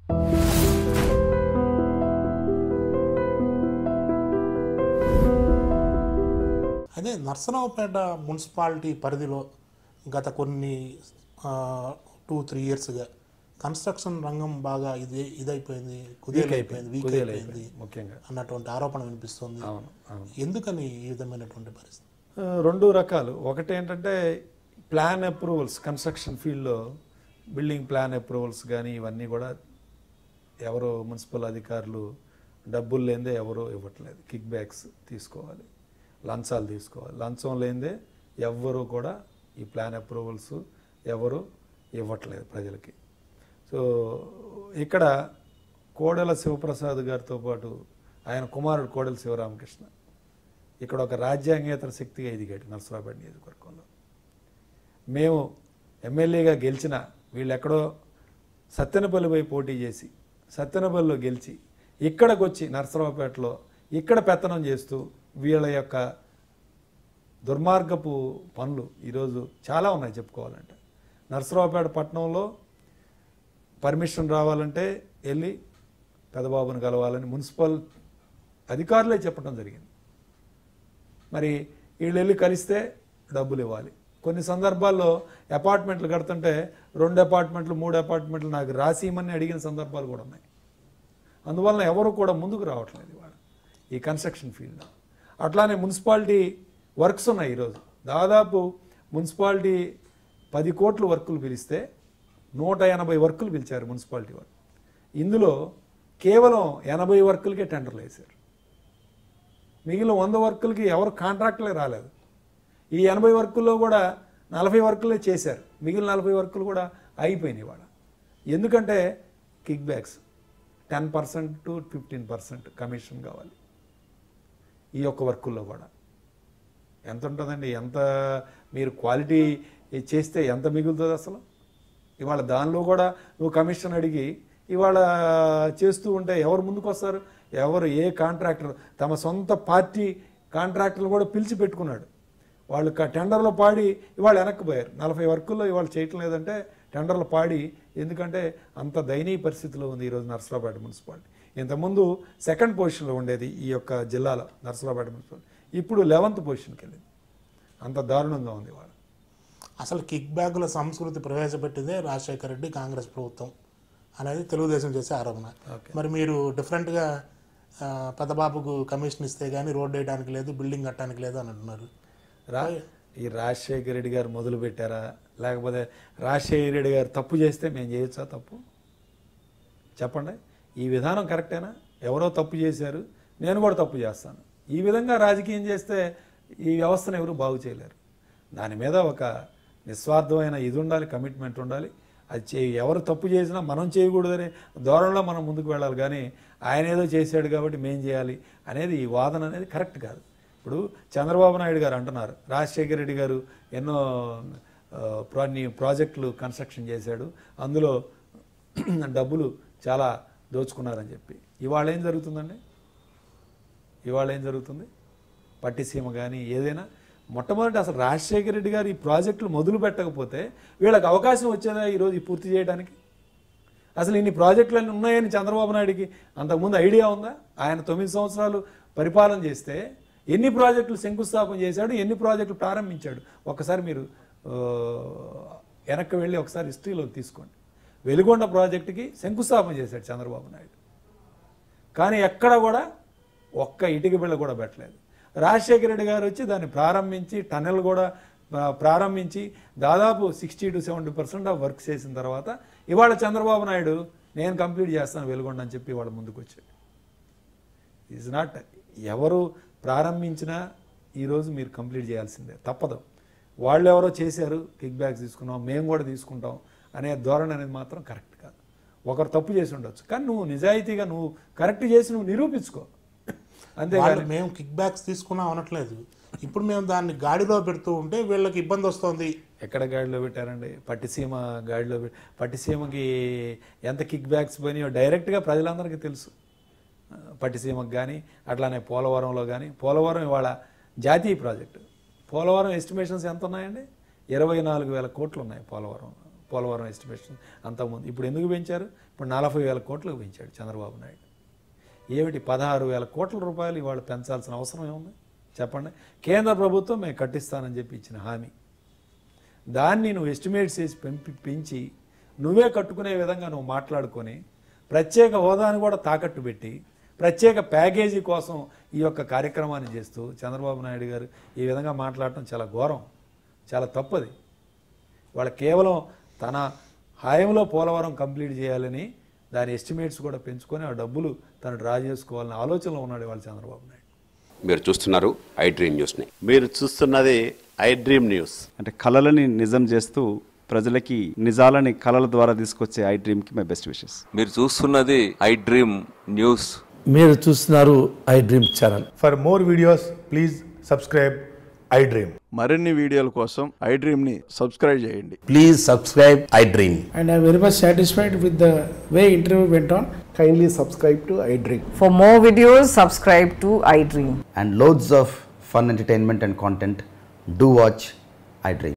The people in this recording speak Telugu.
అదే నర్సరావుపేట మున్సిపాలిటీ పరిధిలో గత కొన్ని టూ త్రీ ఇయర్స్గా కన్స్ట్రక్షన్ రంగం బాగా ఇది ఇదైపోయింది కుదేలైపోయింది వీక్ అయిపోయింది ముఖ్యంగా అన్నటువంటి ఆరోపణ వినిపిస్తుంది అవును అవును ఎందుకని ఈ విధమైనటువంటి పరిస్థితి ఆ, రెండు రకాలు ఒకటి ఏంటంటే ప్లాన్ అప్రూవల్స్ కన్స్ట్రక్షన్ ఫీల్డ్లో బిల్డింగ్ ప్లాన్ అప్రూవల్స్ కానీ ఇవన్నీ కూడా ఎవరు మున్సిపల్ అధికారులు డబ్బులు లేనిదే ఎవరు ఇవ్వట్లేదు కిక్ బ్యాక్స్ తీసుకోవాలి లంచాలు తీసుకోవాలి లంచం లేనిదే ఎవ్వరు కూడా ఈ ప్లాన్ అప్రూవల్స్ ఎవరు ఇవ్వట్లేదు ప్రజలకి సో ఇక్కడ కోడెల శివప్రసాద్ గారితో పాటు ఆయన కుమారుడు కోడెల శివరామకృష్ణ ఇక్కడ ఒక రాజ్యాంగేతర శక్తిగా ఎదిగాడు నరసరావుపేట నియోజకవర్గంలో మేము ఎమ్మెల్యేగా గెలిచిన వీళ్ళు ఎక్కడో సత్తెనపల్లిపై పోటీ చేసి సత్తెనపల్లిలో గెలిచి ఇక్కడికి వచ్చి నరసరావుపేటలో ఇక్కడ పెత్తనం చేస్తూ వీళ్ళ యొక్క దుర్మార్గపు పనులు ఈరోజు చాలా ఉన్నాయి చెప్పుకోవాలంటే నరసరావుపేట పట్టణంలో పర్మిషన్ రావాలంటే వెళ్ళి పెదబాబుని కలవాలని మున్సిపల్ అధికారులే చెప్పడం జరిగింది మరి వీళ్ళు వెళ్ళి కలిస్తే డబ్బులు ఇవ్వాలి కొన్ని సందర్భాల్లో అపార్ట్మెంట్లు కడుతుంటే రెండు అపార్ట్మెంట్లు మూడు అపార్ట్మెంట్లు నాకు రాసి ఇమ్మని అడిగిన సందర్భాలు కూడా ఉన్నాయి అందువలన ఎవరు కూడా ముందుకు రావట్లేదు ఇవాళ ఈ కన్స్ట్రక్షన్ ఫీల్డ్లో అట్లానే మున్సిపాలిటీ వర్క్స్ ఉన్నాయి ఈరోజు దాదాపు మున్సిపాలిటీ పది కోట్ల వర్కులు పిలిస్తే నూట ఎనభై వర్కులు పిలిచారు మున్సిపాలిటీ వర్క్ ఇందులో కేవలం ఎనభై వర్కులకే టెండర్లు వేశారు మిగిలిన వంద వర్కులకి ఎవరు కాంట్రాక్టులే రాలేదు ఈ ఎనభై వర్కుల్లో కూడా నలభై వర్కులే చేశారు మిగిలిన నలభై వర్కులు కూడా అయిపోయినాయి ఇవాళ ఎందుకంటే kickbacks ten percent to fifteen percent commission కావాలి ఈ యొక్క వర్కుల్లో కూడా ఎంత ఉంటుందండి ఎంత మీరు క్వాలిటీ చేస్తే ఎంత మిగులుతుంది అసలు ఇవాళ దానిలో కూడా నువ్వు కమిషన్ అడిగి ఇవాళ చేస్తూ ఉంటే ఎవరు ముందుకు వస్తారు ఎవరు ఏ కాంట్రాక్టర్ తమ సొంత పార్టీ కాంట్రాక్టర్లు కూడా పిలిచి పెట్టుకున్నాడు వాళ్ళు క- టెండర్లో పాడి ఇవాళ వెనక్కిపోయారు నలభై వర్కుల్లో ఇవాళ చేయటం లేదంటే టెండర్లు పాడి ఎందుకంటే అంత దయనీయ పరిస్థితిలో ఉంది ఈరోజు నర్సరావుపేట మున్సిపాలిటీ ఇంతకుముందు సెకండ్ పొజిషన్లో ఉండేది ఈ యొక్క జిల్లాలో నర్సరావుపేట మున్సిపాలిటీ ఇప్పుడు లెవెంత్ పొజిషన్కి వెళ్ళింది అంత దారుణంగా ఉంది ఇవాళ అసలు కిక్ బ్యాగుల సంస్కృతి ప్రవేశపెట్టిందే రాజశేఖర రెడ్డి కాంగ్రెస్ ప్రభుత్వం అనేది తెలుగుదేశం చేసే ఆరోపణ ఓకే. మరి మీరు డిఫరెంట్గా ఆ, పెద్దబాబుకు కమిషన్ ఇస్తే కానీ రోడ్ వేయడానికి లేదు బిల్డింగ్ కట్టడానికి లేదు అని అంటున్నారు రా ఈ రాజశేఖర రెడ్డి గారు మొదలు పెట్టారా లేకపోతే రాజశేఖర రెడ్డి గారు తప్పు చేస్తే మేము చేయొచ్చా తప్పు చెప్పండి ఈ విధానం కరెక్టేనా ఎవరో తప్పు చేశారు నేను కూడా తప్పు చేస్తాను ఈ విధంగా రాజకీయం చేస్తే ఈ వ్యవస్థను ఎవరు బాగు చేయలేరు దాని మీద ఒక నిస్వార్థమైన ఇది ఉండాలి కమిట్మెంట్ ఉండాలి అది చే ఎవరు తప్పు చేసినా మనం చేయకూడదనే ధోరణిలో మనం ముందుకు వెళ్ళాలి కానీ ఆయన ఏదో చేశాడు కాబట్టి మేం చేయాలి అనేది ఈ వాదన అనేది కరెక్ట్ కాదు ఇప్పుడు చంద్రబాబు నాయుడు గారు అంటున్నారు రాజశేఖర రెడ్డి గారు ఎన్నో ఆ, ప్రా- నీ ప్రాజెక్టులు కన్స్ట్రక్షన్ చేశాడు అందులో డబ్బులు చాలా దోచుకున్నారని చెప్పి ఇవాళ ఏం జరుగుతుందండి ఇవాళ ఏం జరుగుతుంది పట్టిసీమ కానీ ఏదైనా మొట్టమొదటి అసలు రాజశేఖర రెడ్డి గారు ఈ ప్రాజెక్టులు మొదలు పెట్టకపోతే వీళ్ళకి అవకాశం వచ్చేదా ఈరోజు ఈ పూర్తి చేయడానికి అసలు ఇన్ని ప్రాజెక్టులు అన్నీ ఉన్నాయని చంద్రబాబు నాయుడికి అంతకుముందు ఐడియా ఉందా ఆయన తొమ్మిది సంవత్సరాలు పరిపాలన చేస్తే ఎన్ని ప్రాజెక్టులు శంకుస్థాపన చేశాడు ఎన్ని ప్రాజెక్టులు ప్రారంభించాడు ఒకసారి మీరు ఆ, వెనక్కి వెళ్ళి ఒకసారి హిస్టరీలో తీసుకోండి వెలుగొండ ప్రాజెక్టుకి శంకుస్థాపన చేశాడు చంద్రబాబు నాయుడు కానీ ఎక్కడ కూడా ఒక్క ఇటుక బిళ్ళ కూడా పెట్టలేదు రాజశేఖర రెడ్డి గారు వచ్చి దాన్ని ప్రారంభించి టన్నెల్ కూడా ఆ, ప్రారంభించి దాదాపు sixty to seventy percent of work చేసిన తర్వాత ఇవాళ చంద్రబాబు నాయుడు నేను కంప్లీట్ చేస్తాను వెలుగొండ అని చెప్పి ఇవాళ ముందుకు వచ్చాడు ఈజ్ నాట్ ఎవరు ప్రారంభించినా ఈరోజు మీరు కంప్లీట్ చేయాల్సిందే తప్పదు వాళ్ళు ఎవరో చేశారు కిక్ బ్యాక్స్ తీసుకున్నాం మేము కూడా తీసుకుంటాం అనే ధోరణి అనేది మాత్రం కరెక్ట్ కాదు ఒకరు తప్పు చేసి ఉండొచ్చు కానీ నువ్వు నిజాయితీగా నువ్వు కరెక్ట్ చేసి నువ్వు నిరూపించుకో అంతే వాళ్ళు మేము కిక్ బ్యాక్స్ తీసుకున్నాం అనట్లేదు ఇప్పుడు మేము దాన్ని గాడిలో పెడుతూ ఉంటే వీళ్ళకి ఇబ్బంది వస్తుంది ఎక్కడ గాడిలో పెట్టారండి పట్టిసీమ గాడిలో పెట్టి పట్టిసీమకి ఎంత కిక్ బ్యాక్స్ పోయినాయో డైరెక్ట్గా ప్రజలందరికీ తెలుసు ఆ, పట్టిసీమకు కానీ అట్లానే పోలవరంలో కానీ పోలవరం ఇవాళ జాతీయ ప్రాజెక్టు పోలవరం ఎస్టిమేషన్స్ ఎంత ఉన్నాయండి ఇరవై నాలుగు వేల కోట్లు ఉన్నాయి పోలవరం పోలవరం ఎస్టిమేషన్ అంతకుముందు ఇప్పుడు ఎందుకు పెంచారు ఇప్పుడు నలభై వేల కోట్లకు పెంచాడు చంద్రబాబు నాయుడు ఏమిటి పదహారు వేల కోట్ల రూపాయలు ఇవాళ పెంచాల్సిన అవసరం ఏముంది చెప్పండి కేంద్ర ప్రభుత్వం మేము కట్టిస్తానని చెప్పి ఇచ్చిన హామీ దాన్ని నువ్వు ఎస్టిమేట్స్ చేసి పెంపి పెంచి నువ్వే కట్టుకునే విధంగా నువ్వు మాట్లాడుకొని ప్రత్యేక హోదాని కూడా తాకట్టు పెట్టి ప్రత్యేక ప్యాకేజీ కోసం ఈ యొక్క కార్యక్రమాన్ని చేస్తూ చంద్రబాబు నాయుడు గారు ఈ విధంగా మాట్లాడటం చాలా ఘోరం చాలా తప్పది వాళ్ళ కేవలం తన హాయంలో పోలవరం కంప్లీట్ చేయాలని దాని ఎస్టిమేట్స్ కూడా పెంచుకొని ఆ డబ్బులు తను డ్రా చేసుకోవాలని ఆలోచనలో ఉన్నాడు వాళ్ళ చంద్రబాబు నాయుడు మీరు చూస్తున్నారు ఐ డ్రీమ్ న్యూస్ని మీరు చూస్తున్నది ఐ డ్రీమ్ న్యూస్ అంటే కళలని నిజం చేస్తూ ప్రజలకి నిజాలని కళల ద్వారా తీసుకొచ్చే ఐ డ్రీమ్కి మై బెస్ట్ విషెస్ మీరు చూస్తున్నది ఐ డ్రీమ్ న్యూస్ మీరు చూస్తున్నారు iDream channel For more videos, please subscribe iDream. మరిన్ని వీడియోల కోసం ఐ డ్రీమ్ని సబ్స్క్రైబ్ చేయండి please subscribe iDream and I'm very much satisfied with the way interview went on. Kindly subscribe to iDream. For more videos, subscribe to iDream. and loads of fun entertainment and content, do watch iDream.